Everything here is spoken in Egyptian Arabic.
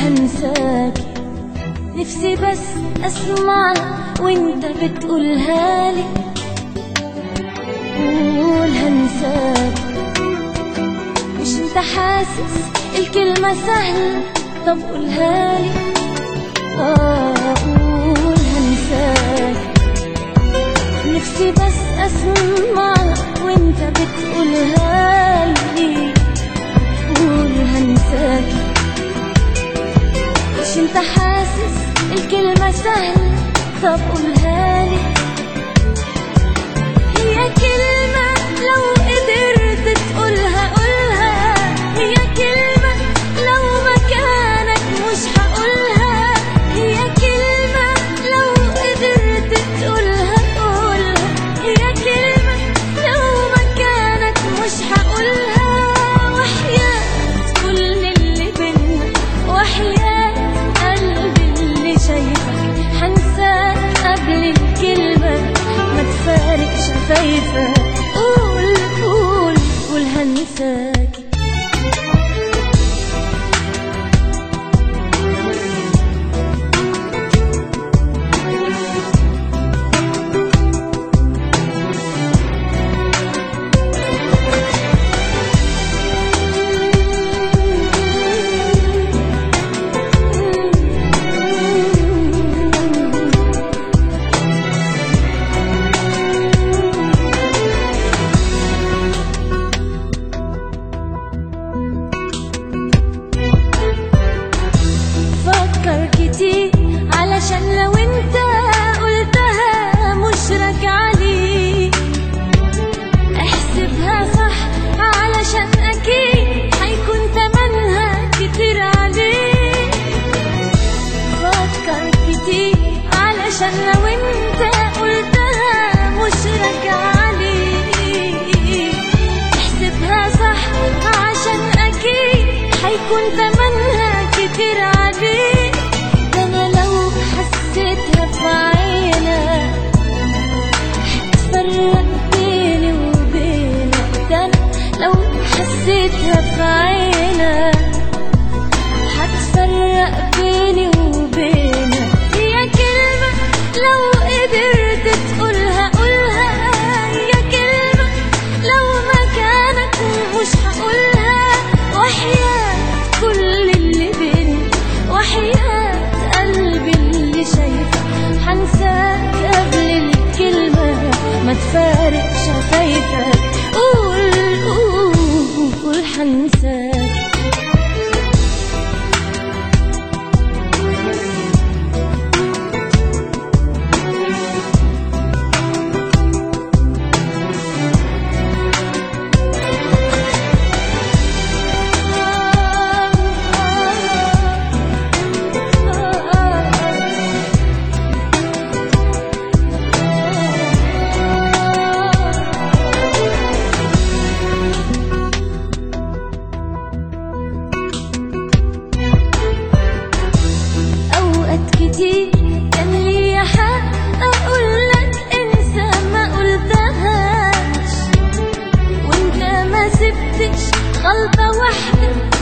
هنساك نفسي بس اسمع وانت بتقولها لي قول هنساك مش انت حاسس الكلمة سهلة طب قولها لي آه قول هنساك نفسي بس اسمع وانت بتقولها لي قول هنساك مش انت حاسس الكلمة سهلة طب قولها لي هي كلمة لو قدرت تقولها قولها هي كلمة لو مكانك مش هقولها هي كلمة لو قدرت تقولها قولها هي كلمة لو مكانك مش هقولها وحياة كل اللي بينا وحياة قلبي اللي شايفك هنساك قبل الكلمة ما تفارق شفايفك قول قول قول هنساك فكر كتير علشان لو انت قلتها مش راجعة لي احسبها صح علشان اكيد هيكون تمنها كتير عليك فكر كتير علشان لو انت قلتها مش راجعة لي احسبها صح عشان اكيد هيكون تمنها كتير عليك ده انا لو حسيتها في عينك هتفرق بيني وبينك ده انا لو حسيتها في عينك هتفرق بيني وبينك هي كلمة لو قدرت تقولها قولها هي كلمة لو مكانك مش هقولها وحياة كل اللي بينا وحياة قلبي اللي شايفك هنساك قبل الكلمة ما تفارق شفايفك قول قول قول هنساك أوقات كتير كان ليا حق أقول لك انسى ما قلتهاش وانت ما سبتش غلطة واحدة